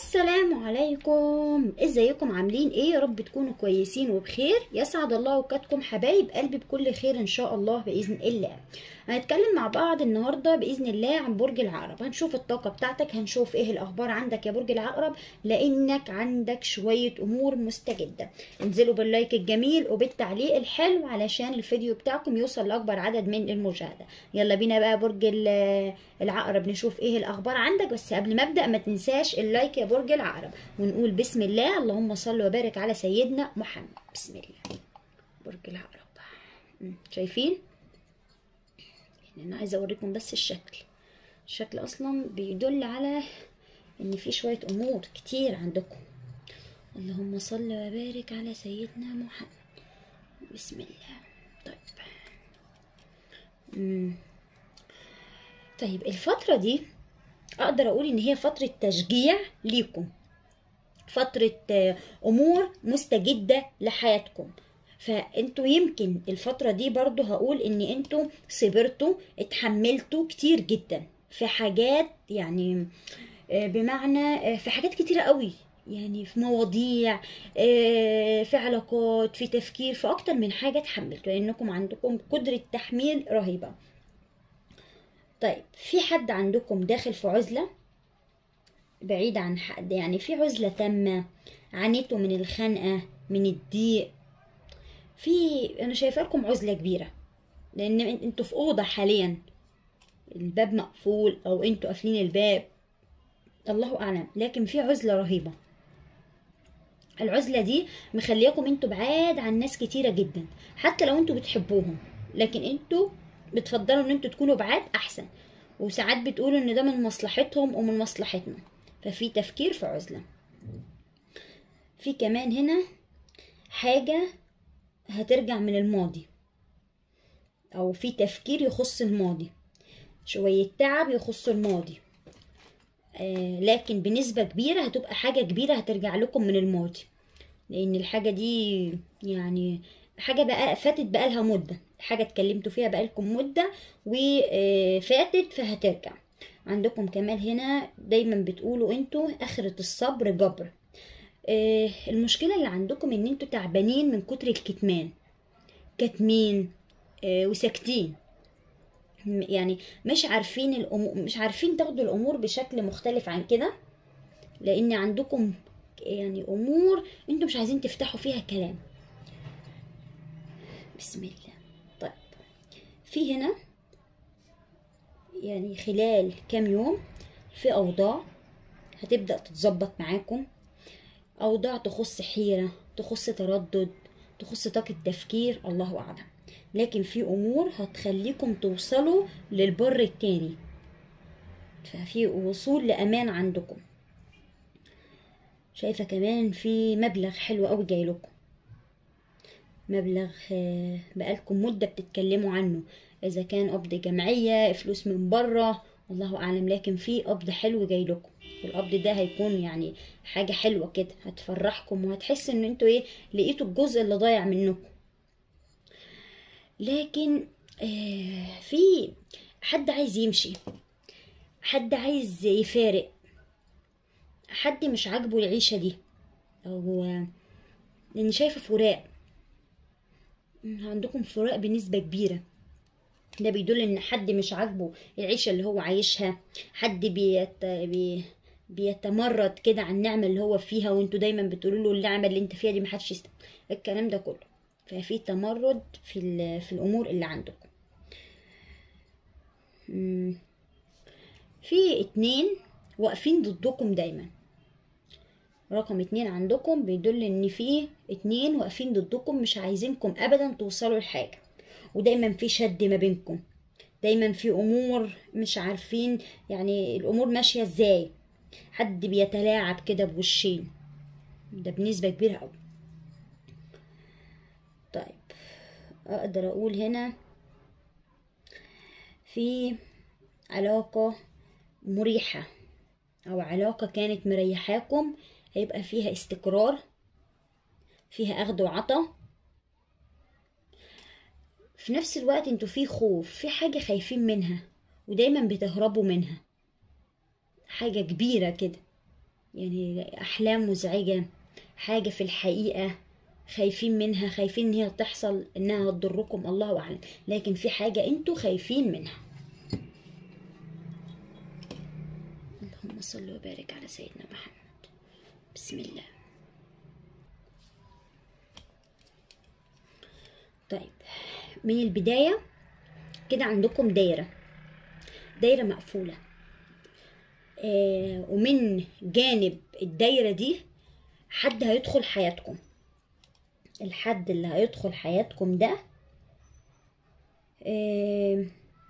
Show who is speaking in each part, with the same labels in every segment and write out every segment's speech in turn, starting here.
Speaker 1: السلام عليكم ازيكم عاملين ايه يا رب تكونوا كويسين وبخير يسعد الله اوقاتكم حبايب قلبي بكل خير ان شاء الله باذن الله هنتكلم مع بعض النهارده باذن الله عن برج العقرب هنشوف الطاقه بتاعتك هنشوف ايه الاخبار عندك يا برج العقرب لانك عندك شويه امور مستجده انزلوا باللايك الجميل وبالتعليق الحلو علشان الفيديو بتاعكم يوصل لاكبر عدد من المشاهده يلا بينا بقى برج ال- العقرب نشوف ايه الاخبار عندك بس قبل ما ابدا ما تنساش اللايك يا برج العقرب ونقول بسم الله اللهم صل وبارك على سيدنا محمد بسم الله برج العقرب مم، شايفين يعني انا عايزه اوريكم بس الشكل الشكل اصلا بيدل على ان في شويه امور كتير عندكم اللهم صل وبارك على سيدنا محمد بسم الله طيب مم. طيب الفترة دي أقدر أقول إن هي فترة تشجيع ليكم فترة آه، أمور مستجدة لحياتكم فانتوا يمكن الفترة دي برضو هقول ان انتوا صبرتوا اتحملتوا كتير جدا في حاجات يعني آه، بمعنى آه، في حاجات كتيرة قوي يعني في مواضيع آه، في علاقات في تفكير في اكتر من حاجة اتحملتوا لانكم عندكم قدرة تحميل رهيبة طيب في حد عندكم داخل في عزلة بعيد عن حد يعني في عزلة تامة عانيتوا من الخنقة من الضيق في انا شايفه لكم عزله كبيره لان ان- انتوا في اوضه حاليا الباب مقفول او انتوا قافلين الباب الله اعلم لكن في عزله رهيبه العزله دي مخلياكم انتوا بعاد عن ناس كتيره جدا حتى لو انتوا بتحبوهم لكن انتوا بتفضلوا ان انتوا تكونوا بعاد احسن وساعات بتقولوا ان ده من مصلحتهم ومن مصلحتنا ففي تفكير في عزله في كمان هنا حاجه هترجع من الماضي او في تفكير يخص الماضي شوية تعب يخص الماضي آه لكن بنسبة كبيرة هتبقى حاجة كبيرة هترجع لكم من الماضي لان الحاجة دي يعني حاجة بقى فاتت بقالها مدة حاجة اتكلمتوا فيها بقالكم مدة وفاتت فهترجع عندكم كمان هنا دايما بتقولوا انتوا اخرة الصبر جبر آه، المشكلة اللي عندكم ان انتوا تعبانين من كتر الكتمان كاتمين آه، وساكتين م- يعني مش عارفين الأمور مش عارفين تاخدوا الامور بشكل مختلف عن كده لان عندكم يعني امور انتوا مش عايزين تفتحوا فيها كلام بسم الله طيب في هنا يعني خلال كام يوم في اوضاع هتبدأ تتظبط معاكم أوضاع تخص حيرة تخص تردد تخص طاقة تفكير الله أعلم لكن في أمور هتخليكم توصلوا للبر التاني ففي وصول لأمان عندكم شايفة كمان في مبلغ حلو أوي جاي لكم مبلغ آه، بقالكم مدة بتتكلموا عنه إذا كان قبض جمعية فلوس من بره الله أعلم لكن في قبض حلو جاي لكم والقبض ده هيكون يعني حاجة حلوة كده هتفرحكم وهتحس ان انتوا ايه لقيتوا الجزء اللي ضايع منكم لكن آه في حد عايز يمشي حد عايز يفارق حد مش عاجبه العيشة دي او آه، لاني شايفة فراق مم، عندكم فراق بنسبة كبيرة ده بيدل ان حد مش عاجبه العيشة اللي هو عايشها حد بيت... بي... بيتمرد كده على النعمة اللي هو فيها وانتوا دايما بتقولوا له النعمة اللي انت فيها دي محدش يست... الكلام ده كله ففي تمرد في ال... في الامور اللي عندكم مم. في اتنين واقفين ضدكم دايما رقم اتنين عندكم بيدل ان في اتنين واقفين ضدكم مش عايزينكم ابدا توصلوا لحاجة ودايما في شد ما بينكم دايما في امور مش عارفين يعني الامور ماشية ازاي حد بيتلاعب كده بوشين ده بنسبة كبيرة قوي طيب اقدر اقول هنا في علاقة مريحة او علاقة كانت مريحاكم هيبقى فيها استقرار فيها اخد وعطا في نفس الوقت انتوا في خوف في حاجة خايفين منها ودايما بتهربوا منها حاجة كبيرة كده يعني احلام مزعجة حاجة في الحقيقة خايفين منها خايفين ان هي تحصل انها تضركم الله اعلم لكن في حاجة انتوا خايفين منها اللهم صل وبارك على سيدنا محمد بسم الله طيب من البداية كده عندكم دايرة دايرة مقفولة آه ومن جانب الدايرة دي حد هيدخل حياتكم الحد اللي هيدخل حياتكم ده آه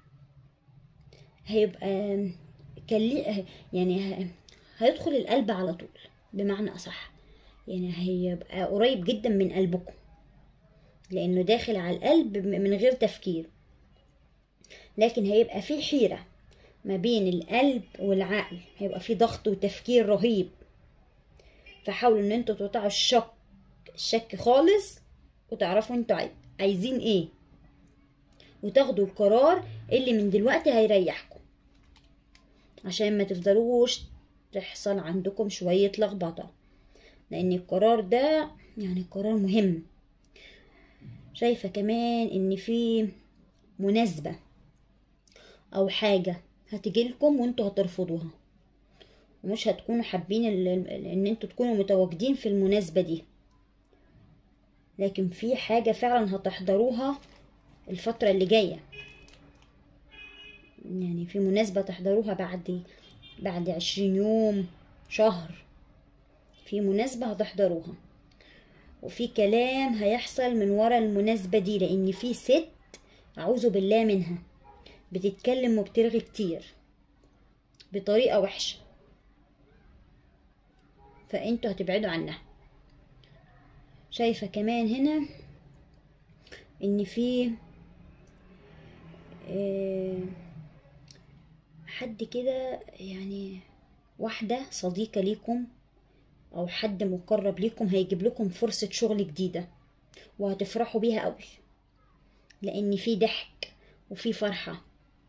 Speaker 1: هيبقى كان ليه يعني ه- هيدخل القلب على طول بمعنى أصح يعني هيبقى قريب جدا من قلبكم لأنه داخل على القلب من غير تفكير لكن هيبقى في حيرة ما بين القلب والعقل هيبقى في ضغط وتفكير رهيب فحاولوا ان انتوا تقطعوا الشك الشك خالص وتعرفوا انتوا عاي- عايزين ايه وتاخدوا القرار اللي من دلوقتي هيريحكم عشان ما تفضلوش تحصل عندكم شوية لخبطة لأن القرار ده يعني قرار مهم شايفة كمان إن في مناسبة أو حاجة هتجيلكم وانتوا هترفضوها ومش هتكونوا حابين ال- ال- ان انتوا تكونوا متواجدين في المناسبة دي لكن في حاجة فعلا هتحضروها الفترة اللي جاية يعني في مناسبة تحضروها بعد بعد عشرين يوم شهر في مناسبة هتحضروها وفي كلام هيحصل من ورا المناسبة دي لأن في ست أعوذ بالله منها بتتكلم وبترغي كتير بطريقة وحشة فانتوا هتبعدوا عنها شايفة كمان هنا ان في آه، حد كده يعني واحدة صديقة ليكم او حد مقرب ليكم هيجيب لكم فرصة شغل جديدة وهتفرحوا بيها قوي لان في ضحك وفي فرحة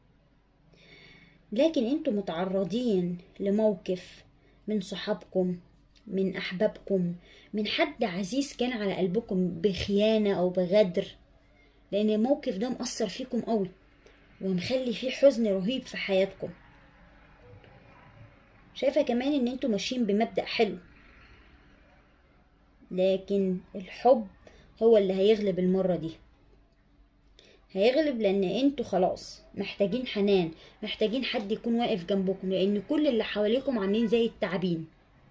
Speaker 1: لكن انتوا متعرضين لموقف من صحابكم من احبابكم من حد عزيز كان على قلبكم بخيانة او بغدر لان الموقف ده مأثر فيكم قوي ومخلي فيه حزن رهيب في حياتكم شايفة كمان ان انتوا ماشيين بمبدأ حلو لكن الحب هو اللي هيغلب المرة دي هيغلب لان انتوا خلاص محتاجين حنان محتاجين حد يكون واقف جنبكم لان كل اللي حواليكم عاملين زي التعابين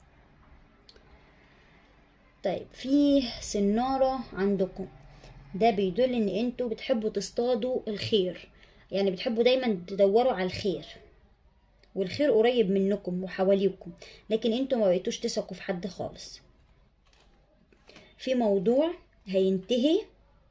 Speaker 1: طيب في سنارة عندكم ده بيدل ان انتوا بتحبوا تصطادوا الخير يعني بتحبوا دايما تدوروا على الخير والخير قريب منكم وحواليكم لكن انتوا ما بقيتوش تثقوا في حد خالص في موضوع هينتهي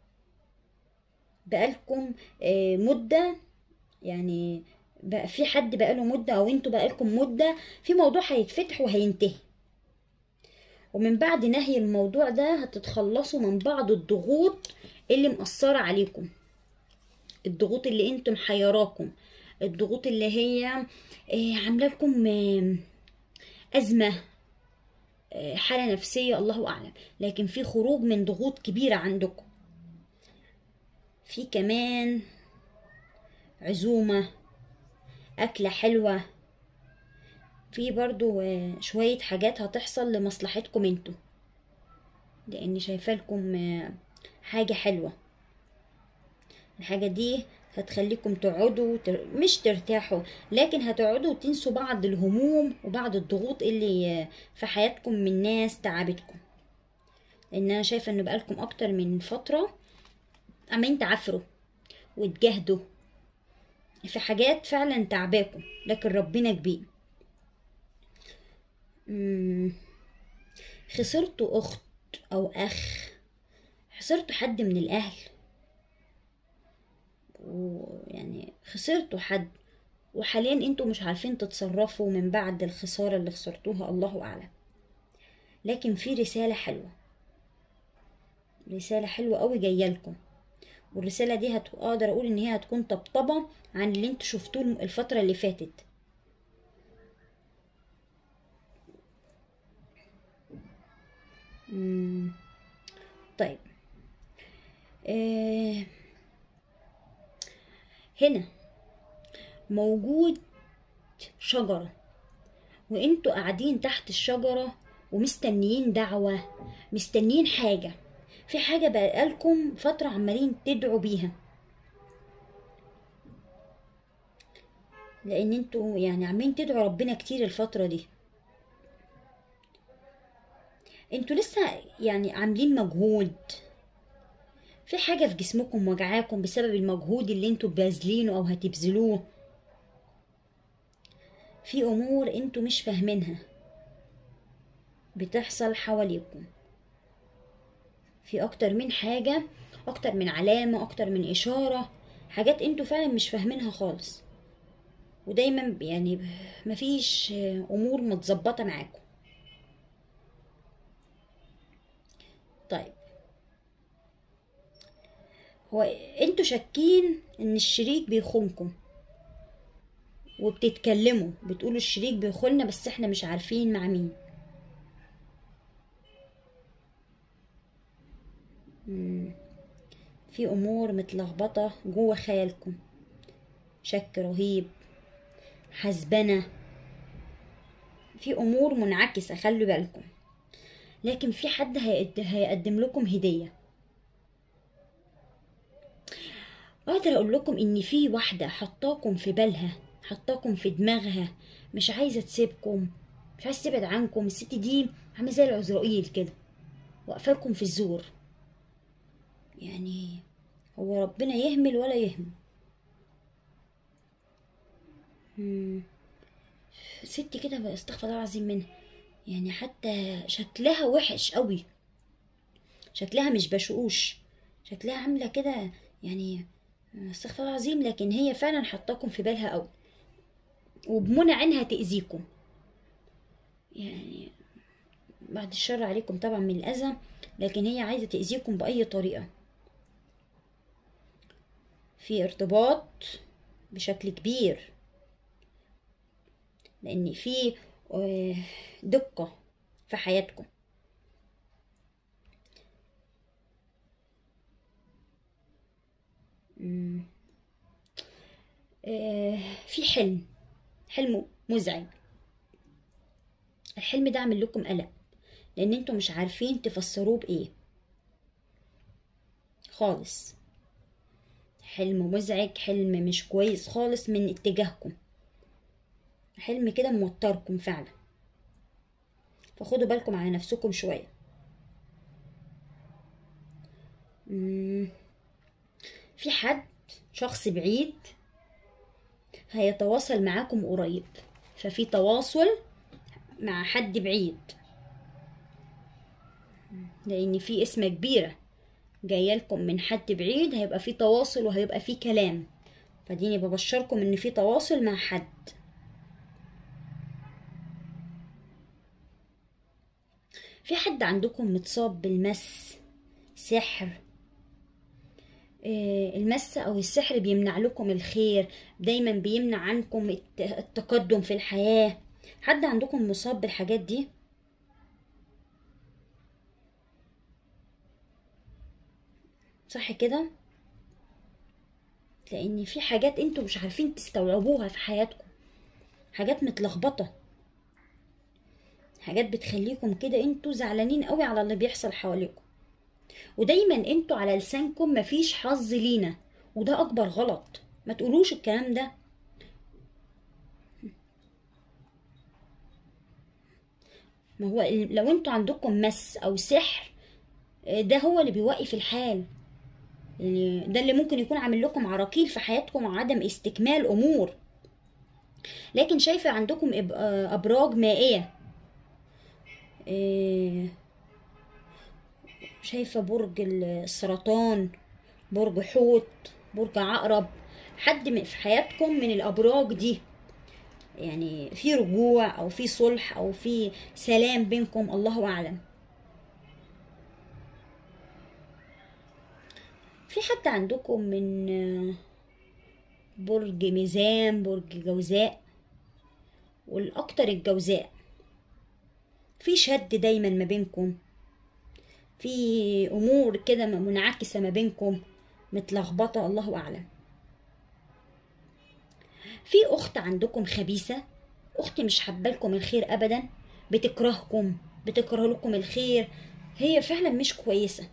Speaker 1: بقالكم آه، مدة يعني بقى في حد بقاله مدة او انتوا بقالكم مدة في موضوع هيتفتح وهينتهي ومن بعد نهي الموضوع ده هتتخلصوا من بعض الضغوط اللي مأثرة عليكم الضغوط اللي انتم محيراكم الضغوط اللي هي آه، عامله لكم آه، أزمة آه، حالة نفسية الله أعلم لكن في خروج من ضغوط كبيرة عندكم في كمان عزومة أكلة حلوة في برضو آه، شوية حاجات هتحصل لمصلحتكم انتوا لأني شايفة لكم آه، حاجة حلوة الحاجة دي هتخليكم تقعدوا تر... مش ترتاحوا لكن هتقعدوا تنسوا بعض الهموم وبعض الضغوط اللي آه، في حياتكم من ناس تعبتكم لأن أنا شايفة إن بقالكم أكتر من فترة عمالين تعافروا وتجاهدوا في حاجات فعلا تعباكم لكن ربنا كبير مم، خسرتوا أخت أو أخ خسرتوا حد من الأهل ويعني خسرتوا حد وحاليا انتوا مش عارفين تتصرفوا من بعد الخسارة اللي خسرتوها الله أعلم لكن في رسالة حلوة رسالة حلوة قوي جاية لكم والرسالة دي هت... اقدر اقول ان هي هتكون طبطبة عن اللي انتوا شفتوه الفترة اللي فاتت مم. طيب آه هنا موجود شجرة وانتوا قاعدين تحت الشجرة ومستنيين دعوة مستنيين حاجة في حاجة بقالكم فترة عمالين تدعوا بيها لان انتوا يعني عمالين تدعوا ربنا كتير الفترة دي انتوا لسه يعني عاملين مجهود في حاجة في جسمكم وجعاكم بسبب المجهود اللي انتوا باذلينه او هتبذلوه في امور انتوا مش فاهمينها بتحصل حواليكم في اكتر من حاجة اكتر من علامة اكتر من اشارة حاجات انتوا فعلا مش فاهمينها خالص ودايما يعني مفيش امور متظبطة معاكم طيب هو انتوا شاكين ان الشريك بيخونكم وبتتكلموا بتقولوا الشريك بيخوننا بس احنا مش عارفين مع مين مم. في امور متلخبطه جوه خيالكم شك رهيب حسبنه في امور منعكسه خلوا بالكم لكن في حد هيقد- هيقدم لكم هديه اقدر اقول لكم ان في واحده حطاكم في بالها حطاكم في دماغها مش عايزه تسيبكم مش عايزه تبعد عنكم الست دي عامله زي العزرائيل كده واقفاكم في الزور يعني هو ربنا يهمل ولا يهمل مم. ست كده بقى استغفر الله العظيم منها يعني حتى شكلها وحش قوي شكلها مش بشوش شكلها عامله كده يعني استغفر الله العظيم لكن هي فعلا حطاكم في بالها قوي وبمنى عينها تأذيكم يعني بعد الشر عليكم طبعا من الأذى لكن هي عايزة تأذيكم بأي طريقة في ارتباط بشكل كبير لأن في آه، دقة في حياتكم مم. آه، في حلم حلم مزعج الحلم ده عامل لكم قلق لان انتوا مش عارفين تفسروه بايه خالص حلم مزعج حلم مش كويس خالص من اتجاهكم حلم كده موتركم فعلا فخدوا بالكم على نفسكم شوية مم. في حد شخص بعيد هيتواصل معاكم قريب ففي تواصل مع حد بعيد لان في اسم كبيرة جاية لكم من حد بعيد هيبقى في تواصل وهيبقى في كلام فديني ببشركم ان في تواصل مع حد في حد عندكم متصاب بالمس سحر آه، المس او السحر بيمنع لكم الخير دايما بيمنع عنكم الت- التقدم في الحياة حد عندكم مصاب بالحاجات دي صح كده لان في حاجات انتوا مش عارفين تستوعبوها في حياتكم حاجات متلخبطه حاجات بتخليكم كده انتوا زعلانين قوي على اللي بيحصل حواليكم ودايما انتوا على لسانكم مفيش حظ لينا وده اكبر غلط ما تقولوش الكلام ده ما هو ال- لو انتوا عندكم مس او سحر آه، ده هو اللي بيوقف الحال يعني ده اللي ممكن يكون عامل لكم عراقيل في حياتكم وعدم استكمال امور لكن شايفه عندكم إب- آه، ابراج مائيه آه، شايفه برج السرطان برج حوت برج عقرب حد من- في حياتكم من الابراج دي يعني في رجوع او في صلح او في سلام بينكم الله اعلم في حد عندكم من آه، برج ميزان برج جوزاء والاكتر الجوزاء في شد دايما ما بينكم في امور كده منعكسه ما بينكم متلخبطه الله اعلم في اخت عندكم خبيثه اخت مش حابه لكم الخير ابدا بتكرهكم بتكره لكم الخير هي فعلا مش كويسه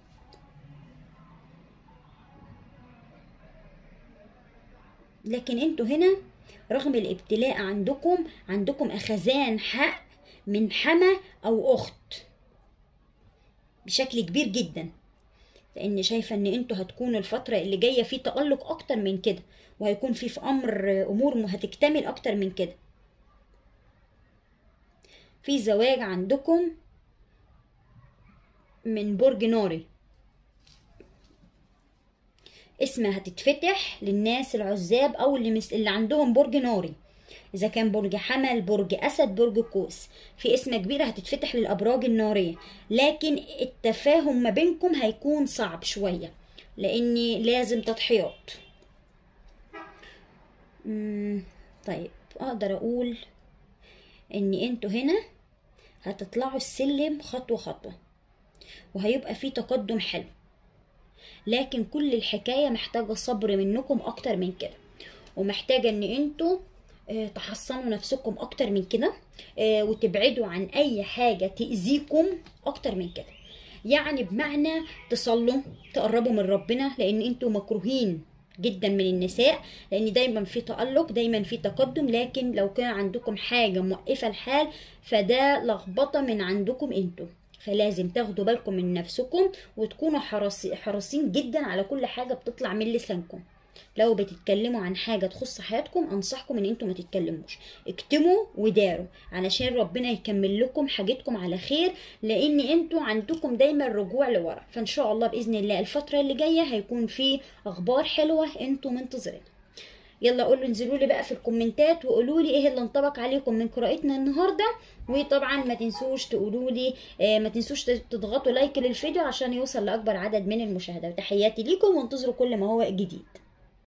Speaker 1: لكن انتوا هنا رغم الابتلاء عندكم عندكم اخذان حق من حما او اخت بشكل كبير جدا لان شايفه ان انتوا هتكونوا الفتره اللي جايه في تالق اكتر من كده وهيكون في في امر امور هتكتمل اكتر من كده في زواج عندكم من برج ناري اسمها هتتفتح للناس العزاب او اللي, مس... اللي عندهم برج ناري اذا كان برج حمل برج اسد برج قوس في اسم كبيرة هتتفتح للابراج النارية لكن التفاهم ما بينكم هيكون صعب شوية لاني لازم تضحيات مم، طيب اقدر اقول ان انتوا هنا هتطلعوا السلم خطوة خطوة وهيبقى في تقدم حلو لكن كل الحكاية محتاجة صبر منكم أكتر من كده ومحتاجة إن انتوا آه، تحصنوا نفسكم أكتر من كده آه، وتبعدوا عن أي حاجة تأذيكم أكتر من كده يعني بمعنى تصلوا تقربوا من ربنا لأن انتوا مكروهين جدا من النساء لان دايما في تألق دايما في تقدم لكن لو كان عندكم حاجة موقفة الحال فده لخبطة من عندكم انتوا فلازم تاخدوا بالكم من نفسكم وتكونوا حرصي حريصين جدا على كل حاجة بتطلع من لسانكم لو بتتكلموا عن حاجة تخص حياتكم انصحكم ان انتوا ما تتكلموش اكتموا وداروا علشان ربنا يكمل لكم حاجتكم على خير لان انتوا عندكم دايما رجوع لورا فان شاء الله باذن الله الفترة اللي جاية هيكون في اخبار حلوة انتوا منتظرينها يلا قولوا انزلوا لي بقى في الكومنتات وقولوا لي ايه اللي انطبق عليكم من قراءتنا النهارده وطبعا ما تنسوش تقولوا لي آه ما تنسوش تضغطوا لايك للفيديو عشان يوصل لاكبر عدد من المشاهدات وتحياتي ليكم وانتظروا كل ما هو جديد